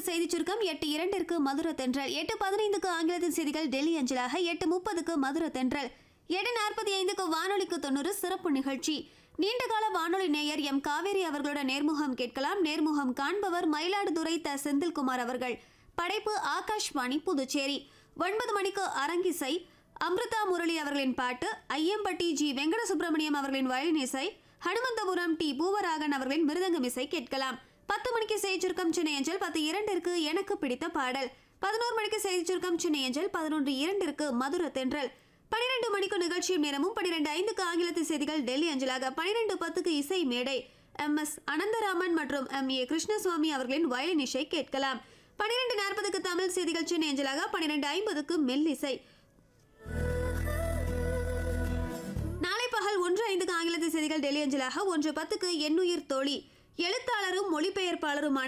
செய்திச் சுருக்கம் எட்டு இரண்டிற்கு மதுர தென்றல் எட்டு பதினைந்துக்கு ஆங்கிலத்தில் செய்திகள் டெல்லி அஞ்சலாக எட்டு முப்பதுக்கு மதுர தென்றல் எட்டு நாற்பத்தி ஐந்துக்கு வானொலிக்கு தொண்ணூறு சிறப்பு நிகழ்ச்சி நீண்டகால வானொலி நேயர் எம் காவேரி அவர்களோட நேர்முகம் கேட்கலாம் நேர்முகம் காண்பவர் மயிலாடுதுறை த செந்தில்குமார் அவர்கள் படைப்பு ஆகாஷ்வாணி புதுச்சேரி ஒன்பது மணிக்கு அரங்கிசை அம்ருதா முரளி அவர்களின் பாட்டு ஐயம்பட்டி ஜி வெங்கட சுப்பிரமணியம் அவர்களின் வயலின் இசை ஹனுமந்தபுரம் டி பூவராகன் அவர்களின் மிருதங்கம் இசை கேட்கலாம் பத்து மணிக்கு செய்தி சுருக்கம் சென்னை அஞ்சல் பத்து இரண்டிற்கு எனக்கு பிடித்த பாடல் பதினோரு மணிக்கு செய்தி சுருக்கம் சென்னை அஞ்சல் பதினொன்று இரண்டிற்கு மதுர தென்றல் பனிரெண்டு மணிக்கு நிகழ்ச்சியும் நேரமும் பனிரெண்டு ஐந்துக்கு ஆங்கிலத்து செய்திகள் டெல்லி அஞ்சலாக பனிரெண்டு பத்துக்கு இசை மேடை எம் எஸ் அனந்தராமன் மற்றும் எம் ஏ கிருஷ்ணசுவாமி அவர்களின் வயலின் இசை கேட்கலாம் பனிரெண்டு நாற்பதுக்கு தமிழ் செய்திகள் சென்னை அஞ்சலாக பனிரெண்டு ஐம்பதுக்கு மெல்லிசை நாளை பகல் ஒன்று ஐந்துக்கு ஆங்கிலத்து செய்திகள் டெல்லி அஞ்சலாக ஒன்று பத்துக்கு எண்ணுயிர் தோழி எழுத்தாளரும் மொழிபெயர்ப்பாளருமான